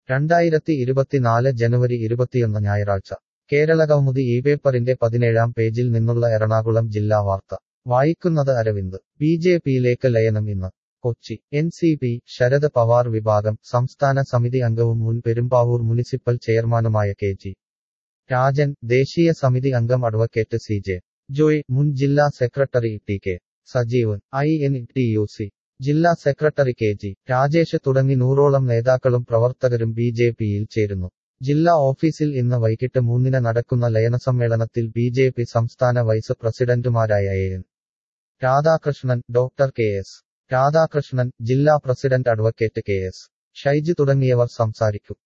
രണ്ടായിരത്തി ഇരുപത്തിനാല് ജനുവരി ഇരുപത്തിയൊന്ന് ഞായറാഴ്ച കേരളകൗമുദി ഈ പേപ്പറിന്റെ പതിനേഴാം പേജിൽ നിന്നുള്ള എറണാകുളം ജില്ലാ വാർത്ത വായിക്കുന്നത് അരവിന്ദ് ബി ജെ പിയിലേക്ക് ലയനം ഇന്ന് Kochi N C P Sharad Pawar വിഭാഗം സംസ്ഥാന സമിതി അംഗവും മുൻ പെരുമ്പാവൂർ മുനിസിപ്പൽ ചെയർമാനുമായ കെ ജി രാജൻ ദേശീയ സമിതി അംഗം അഡ്വക്കേറ്റ് സി ജെ ജോയ് മുൻ ജില്ലാ secretary T K Sajeevan I N T U C ജില്ലാ സെക്രട്ടറി കെ ജി രാജേഷ് തുടങ്ങി നൂറോളം നേതാക്കളും പ്രവർത്തകരും ബി ജെ പിയിൽ ചേരുന്നു ജില്ലാ ഓഫീസിൽ ഇന്ന് വൈകിട്ട് മൂന്നിന് നടക്കുന്ന ലയനസമ്മേളനത്തിൽ ബി ജെ പി സംസ്ഥാന വൈസ് പ്രസിഡന്റുമാരായ A N Radhakrishnan doctor K S Radhakrishnan ജില്ലാ president advocate K S Shaij തുടങ്ങിയവർ സംസാരിക്കും